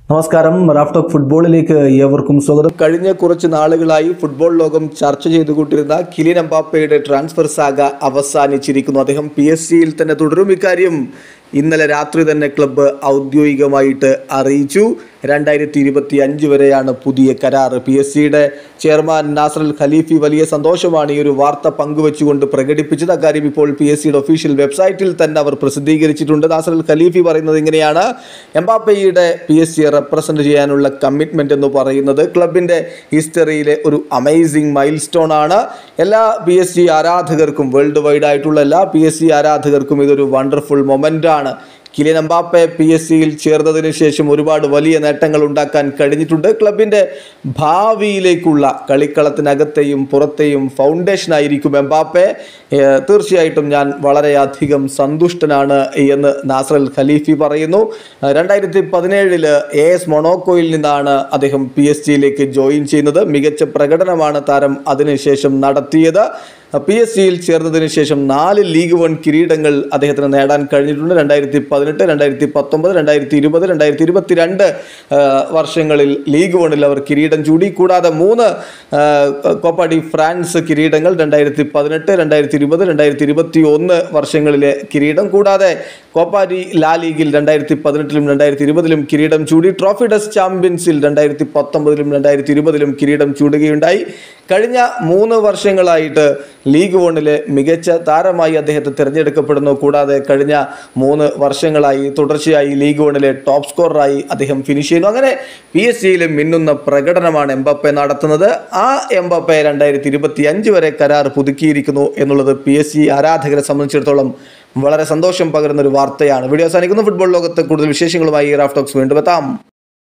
നമസ്കാരം റാഫ്റ്റോക്ക് ഫുട്ബോളിലേക്ക് ഏവർക്കും സ്വാഗതം കഴിഞ്ഞ കുറച്ച് നാളുകളായി ഫുട്ബോൾ ലോകം ചർച്ച ചെയ്തുകൊണ്ടിരുന്ന കിലിൻ എംബാപ്പയുടെ ട്രാൻസ്ഫർ സാഗ അവസാനിച്ചിരിക്കുന്നു അദ്ദേഹം പി എസ് സിയിൽ തന്നെ തുടരും ഇക്കാര്യം ഇന്നലെ രാത്രി തന്നെ ക്ലബ്ബ് ഔദ്യോഗികമായിട്ട് അറിയിച്ചു രണ്ടായിരത്തി ഇരുപത്തി അഞ്ച് വരെയാണ് പുതിയ കരാർ പി എസ് സിയുടെ ചെയർമാൻ നാസർ ഖലീഫി വലിയ സന്തോഷമാണ് ഈ ഒരു വാർത്ത പങ്കുവെച്ചുകൊണ്ട് പ്രകടിപ്പിച്ചത് അക്കാര്യം ഇപ്പോൾ പി എസ് സിയുടെ ഒഫീഷ്യൽ വെബ്സൈറ്റിൽ തന്നെ അവർ പ്രസിദ്ധീകരിച്ചിട്ടുണ്ട് നാസർ ഖലീഫി പറയുന്നത് ഇങ്ങനെയാണ് എംബാപ്പയുടെ പി എസ് സിയെ റെപ്രസെന്റ് ചെയ്യാനുള്ള കമ്മിറ്റ്മെന്റ് എന്ന് പറയുന്നത് ക്ലബിന്റെ ഹിസ്റ്ററിയിലെ ഒരു അമേസിംഗ് മൈൽ സ്റ്റോൺ ആണ് എല്ലാ പി എസ് സി ആരാധകർക്കും വേൾഡ് വൈഡ് ആയിട്ടുള്ള എല്ലാ പി എസ് സി ആരാധകർക്കും ഇതൊരു വണ്ടർഫുൾ മൊമെന്റ് ആണ് കിലിയൻ എംബാപ്പെ പി എസ് സിയിൽ ചേർന്നതിന് ശേഷം ഒരുപാട് വലിയ നേട്ടങ്ങൾ ഉണ്ടാക്കാൻ കഴിഞ്ഞിട്ടുണ്ട് ക്ലബിൻ്റെ ഭാവിയിലേക്കുള്ള കളിക്കളത്തിനകത്തെയും പുറത്തെയും ഫൗണ്ടേഷൻ ആയിരിക്കും എംബാപ്പെ ഏഹ് തീർച്ചയായിട്ടും ഞാൻ വളരെയധികം സന്തുഷ്ടനാണ് എന്ന് നാസർ ഖലീഫി പറയുന്നു രണ്ടായിരത്തി പതിനേഴില് എ എസ് മൊണോക്കോയിൽ നിന്നാണ് അദ്ദേഹം പി എസ് ജിയിലേക്ക് ജോയിൻ ചെയ്യുന്നത് മികച്ച പ്രകടനമാണ് താരം അതിനുശേഷം നടത്തിയത് പി എസ് സിയിൽ ചേർന്നതിന് ശേഷം നാല് ലീഗ് വൺ കിരീടങ്ങൾ അദ്ദേഹത്തിന് നേടാൻ കഴിഞ്ഞിട്ടുണ്ട് രണ്ടായിരത്തി പതിനെട്ട് രണ്ടായിരത്തി പത്തൊമ്പത് രണ്ടായിരത്തി ഇരുപത് രണ്ടായിരത്തി ഇരുപത്തിരണ്ട് വർഷങ്ങളിൽ ലീഗ് വണിൽ അവർ കിരീടം ചൂടി കൂടാതെ മൂന്ന് ആ, കോപ്പ ഡി ഫ്രാൻസ് കിരീടങ്ങൾ രണ്ടായിരത്തി പതിനെട്ട് രണ്ടായിരത്തി ഇരുപത് രണ്ടായിരത്തി ഇരുപത്തി ഒന്ന് വർഷങ്ങളിലെ കിരീടം കൂടാതെ കോപ്പ ഡി ലാ ലീഗിൽ രണ്ടായിരത്തി പതിനെട്ടിലും രണ്ടായിരത്തി ഇരുപതിലും കിരീടം ചൂടി ട്രോഫി ഡസ് ചാമ്പ്യൻസിൽ രണ്ടായിരത്തി പത്തൊമ്പതിലും രണ്ടായിരത്തി ഇരുപതിലും കിരീടം ചൂടുകയുണ്ടായി കഴിഞ്ഞ മൂന്ന് വർഷങ്ങളായിട്ട് ലീഗ് വണ്ണിലെ മികച്ച താരമായി അദ്ദേഹത്തെ തിരഞ്ഞെടുക്കപ്പെടുന്നു കൂടാതെ കഴിഞ്ഞ മൂന്ന് വർഷങ്ങളായി തുടർച്ചയായി ലീഗ് വണ്ണിലെ ടോപ്പ് സ്കോററായി അദ്ദേഹം ഫിനിഷ് ചെയ്യുന്നു അങ്ങനെ പി എസ് സിയിലെ മിന്നുന്ന പ്രകടനമാണ് എംബപ്പെ നടത്തുന്നത് ആ എംബപ്പെ രണ്ടായിരത്തി ഇരുപത്തി അഞ്ച് വരെ കരാർ പുതുക്കിയിരിക്കുന്നു എന്നുള്ളത് പി എസ് സി ആരാധകരെ സംബന്ധിച്ചിടത്തോളം വളരെ സന്തോഷം പകരുന്ന ഒരു വാർത്തയാണ് വീഡിയോ അവസാനിക്കുന്നു ഫുട്ബോൾ ലോകത്ത് കൂടുതൽ വിശേഷങ്ങളുമായി റാഫ്റ്റോക്സ് വീണ്ടും എത്താം